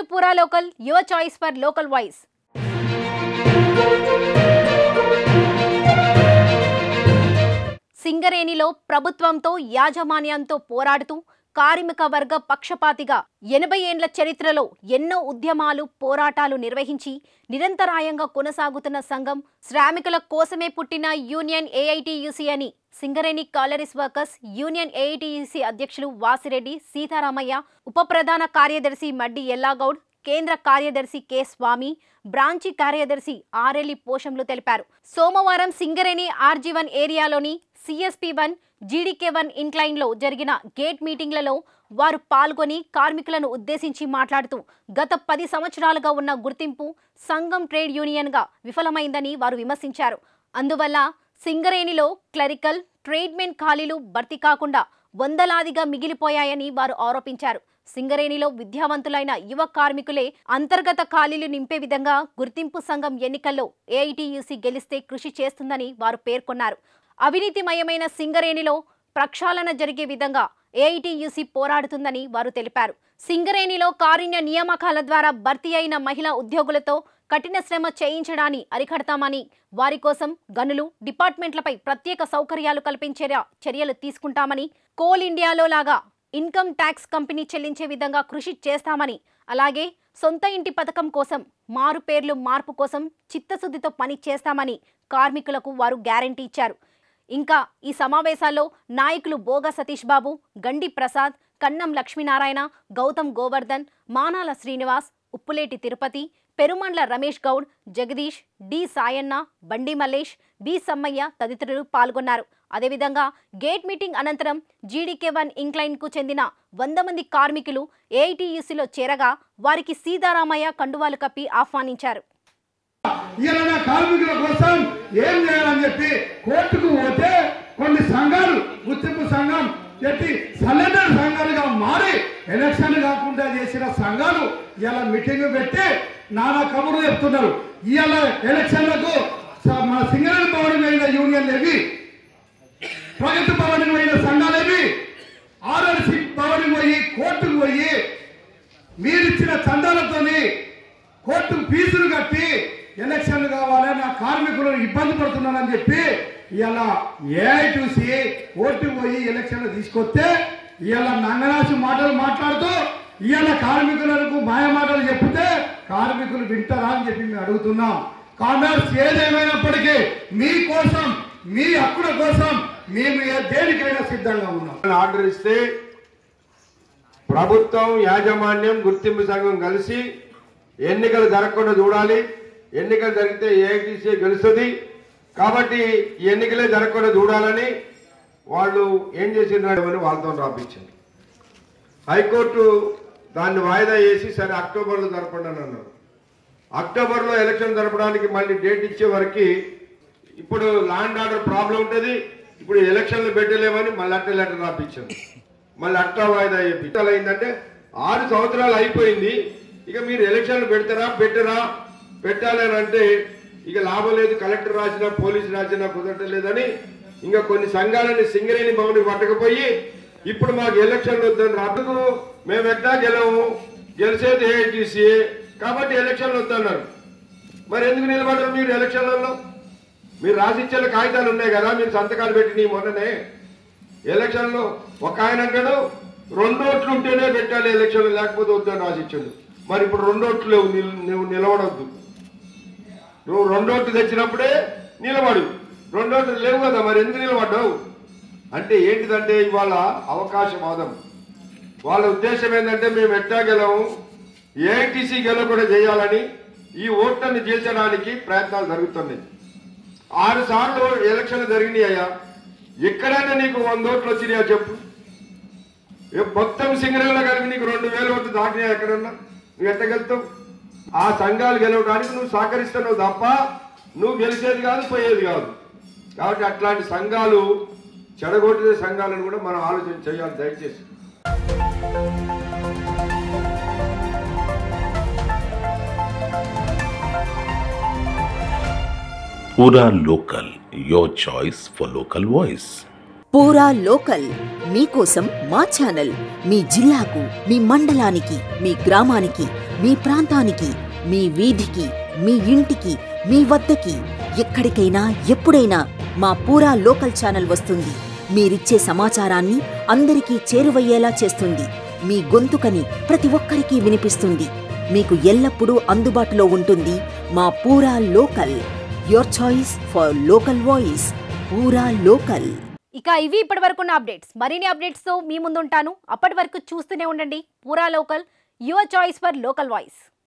పూరా local your choice for local voice సింగరేణిలో ప్రభుత్వంతో యాజమాన్యంతో పోరాడుతూ కార్మిక వర్గ పక్షపాతిగా ఎనభై ఏండ్ల చరిత్రలో ఎన్నో ఉద్యమాలు పోరాటాలు నిర్వహించి నిరంతరాయంగా కొనసాగుతున్న సంఘం శ్రామికుల కోసమే పుట్టిన యూనియన్ ఏఐటియుసి అని Singareni collieries workers union AITUC అధ్యక్షులు వాసిరెడ్డి సీతారామయ్య ఉప ప్రధాన కార్యదర్శి మడ్డి ఎల్లాగౌడ్ కేంద్ర కార్యదర్శి కె స్వామి బ్రాంచి కార్యదర్శి ఆర్ఎల్ఈ పోషంలు తెలిపారు సోమవారం సింగరేణి ఆర్జీ వన్ ఏరియాలోని సిఎస్పి వన్ జీడీకే వన్ ఇంక్లైన్లో జరిగిన గేట్ మీటింగ్లలో వారు పాల్గొని కార్మికులను ఉద్దేశించి మాట్లాడుతూ గత పది సంవత్సరాలుగా ఉన్న గుర్తింపు సంఘం ట్రేడ్ యూనియన్గా విఫలమైందని వారు విమర్శించారు అందువల్ల సింగరేణిలో క్లరికల్ ట్రేడ్మెన్ ఖాళీలు భర్తీ కాకుండా వందలాదిగా మిగిలిపోయాయని వారు ఆరోపించారు సింగరేణిలో విద్యావంతులైన యువ కార్మికులే అంతర్గత ఖాళీలు నింపే విధంగా గుర్తింపు సంఘం ఎన్నికల్లో ఏఐటియుసి గెలిస్తే కృషి చేస్తుందని వారు పేర్కొన్నారు అవినీతిమయమైన సింగరేణిలో ప్రక్షాళన జరిగే విధంగా ఏఐటియుసి పోరాడుతుందని వారు తెలిపారు సింగరేణిలో కారుణ్య నియామకాల ద్వారా భర్తీ అయిన మహిళా ఉద్యోగులతో కఠిన శ్రమ చేయించడాన్ని అరికడతామని వారి కోసం గనులు డిపార్ట్మెంట్లపై ప్రత్యేక సౌకర్యాలు కల్పించేలా చర్యలు తీసుకుంటామని కోల్ ఇండియాలో లాగా ఇన్కమ్ ట్యాక్స్ కంపెనీ చెల్లించే విధంగా కృషి చేస్తామని అలాగే సొంత ఇంటి పథకం కోసం మారు పేర్లు మార్పు కోసం చిత్తశుద్ధితో పని చేస్తామని కార్మికులకు వారు గ్యారంటీ ఇచ్చారు ఇంకా ఈ సమావేశాల్లో నాయకులు బోగ సతీష్ బాబు గండి ప్రసాద్ కన్నం లక్ష్మీనారాయణ గౌతమ్ గోవర్ధన్ మానాల శ్రీనివాస్ ఉప్పులేటి తిరుపతి పెరుమండ్ల రమేష్ గౌడ్ జగదీష్ డి సాయన్న బండి మల్లేష్ బి సమ్మయ్య తదితరులు పాల్గొన్నారు అదేవిధంగా గేట్ మీటింగ్ అనంతరం జీడీకే వన్ ఇంక్లైన్కు చెందిన వంద మంది కార్మికులు ఏఐటీయూసీలో చేరగా వారికి సీతారామయ్య కండువాలు కప్పి ఆహ్వానించారు ఇలా నా కార్మికుల కోసం ఏం చేయాలని చెప్పి కోర్టుకు పోతే కొన్ని సంఘాలు గుర్తింపు సంఘం చెప్పి సలెండర్ సంఘాలుగా మారి ఎలక్షన్ కాకుండా చేసిన సంఘాలు ఇలా మీటింగ్ పెట్టి నానా కబుర్లు చెప్తున్నారు ఇవాళ ఎలక్షన్లకు స- మన సింగరేణి భవన్ అయిన యూనియన్ ఏవి ప్రగతి భవన్ అయిన సంఘాలేవి ఆర్ఆర్సి భవన్ పోయి కోర్టుకు పోయి మీరిచ్చిన చందాలతోని కోర్టు ఫీజులు కట్టి ఎలక్షన్లు కావాలి నా కార్మికులు ఇబ్బంది పడుతున్నానని చెప్పి ఇలా ఏఐ చూసి కోర్టుకు పోయి ఎలక్షన్లు తీసుకొస్తే ఇలా నంగనాసి మాటలు మాట్లాడుతూ ఇవాళ కార్మికులకు మాయ మాటలు చెప్తే కార్మికులు వింటారా అని చెప్పి మేము అడుగుతున్నాం కాంగ్రెస్ ఏదేమైనప్పటికీ మీ కోసం మీ హక్కుల కోసం మేము ఏ- దేనికైనా సిద్ధంగా ఉన్నాం ఆర్డర్ ఇస్తే ప్రభుత్వం యాజమాన్యం గుర్తింపు సంఘం కలిసి ఎన్నికలు జరగకుండా చూడాలి ఎన్నికలు జరిగితే ఏఐటీసీ గెలుస్తుంది కాబట్టి ఈ ఎన్నికలే జరగకుండా చూడాలని వాళ్ళు ఏం చేసిండ్రు అని వాళ్ళతో రాపించింది హైకోర్టు దాన్ని వాయిదా వేసి సరే అక్టోబర్లో జరపండి అని అన్నారు అక్టోబర్లో ఎలక్షన్ జరపడానికి మళ్ళీ డేట్ ఇచ్చే వరకు ఇప్పుడు ల్యాండ్ ఆర్డర్ ప్రాబ్లం ఉంటుంది ఇప్పుడు ఎలక్షన్లు పెట్టలేమని మళ్ళీ అట్ట లెటర్ రాపించింది మళ్ళీ అట్టా వాయిదా చేపించాలి అయిందంటే ఆరు సంవత్సరాలు అయిపోయింది ఇక మీరు ఎలక్షన్లు పెడతారా పెట్టరా పెట్టాలి అని అంటే ఇక లాభం లేదు కలెక్టర్ రాసినా పోలీసు రాసినా కుదరట్లేదని ఇంకా కొన్ని సంఘాలని సింగరేణి భవన్ పట్టకపోయి ఇప్పుడు మాకు ఎలక్షన్లు వద్దని రాదు మేము ఎట్టా గెలవు గెలిచేది ఏఐటీసీ కాబట్టి ఎలక్షన్లు వద్దన్నారు మరి ఎందుకు నిలబడరు మీరు ఎలక్షన్లలో మీరు రాసిచ్చిన కాగితాలు ఉన్నాయి కదా మీరు సంతకాలు పెట్టి మొన్ననే ఎలక్షన్లో ఒక ఆయన అంటాడు రెండు ఓట్లు ఉంటేనే పెట్టాలి ఎలక్షన్ లేకపోతే వద్దని రాసిచ్చాడు మరి ఇప్పుడు రెండు ఓట్లు లేవు నిల్- నువ్వు నిలబడొద్దు నువ్వు రెండు ఓట్లు తెచ్చినప్పుడే నిలబడు రెండు ఓట్లు లేవు కదా మరి ఎందుకు నిలబడ్డావు అంటే ఏంటిదంటే ఇవాళ అవకాశవాదం వాళ్ళ ఉద్దేశం ఏంటంటే మేము ఎట్టా గెలవు ఏఐటీసీ గెలవకుండా చేయాలని ఈ ఓట్లను చేర్చడానికి ప్రయత్నాలు జరుగుతున్నాయి ఆరు సార్లు ఎలక్షన్లు జరిగినాయి అయ్యా ఎక్కడైనా నీకు వంద ఓట్లు వచ్చినాయా చెప్పు ఏ మొత్తం సింగరేళ్ళ కలిపి నీకు రెండు వేల ఓట్లు దాటినాయా ఎక్కడన్నా నువ్వు ఎట్ట గెలుతావు ఆ సంఘాలు గెలవడానికి నువ్వు సహకరిస్తున్నావు తప్ప నువ్వు గెలిచేది కాదు పోయేది కాదు కాబట్టి అట్లాంటి సంఘాలు చెడగొట్టిన సంఘాలను కూడా మనం ఆలోచన చేయాలి దయచేసి Pura Local, your choice for local voice. Poora local మీకోసం మా ఛానల్ మీ జిల్లాకు మీ మండలానికి మీ గ్రామానికి మీ ప్రాంతానికి మీ వీధికి మీ ఇంటికి మీ వద్దకి ఎక్కడికైనా ఎప్పుడైనా మా పూరా లోకల్ ఛానల్ వస్తుంది మీరిచ్చే సమాచారాన్ని అందరికీ చేరువయ్యేలా చేస్తుంది మీ గొంతుకని ప్రతి ఒక్కరికి వినిపిస్తుంది మీకు ఎల్లప్పుడూ అందుబాటులో ఉంటుంది మా Poora local your choice for local voice Poora local ఇక ఇవి ఇప్పటి వరకు ఉన్న అప్డేట్స్ మరిన్ని అప్డేట్స్ తో మీ ముందుంటాను అప్పటి వరకు చూస్తూనే ఉండండి Poora local your choice for local voice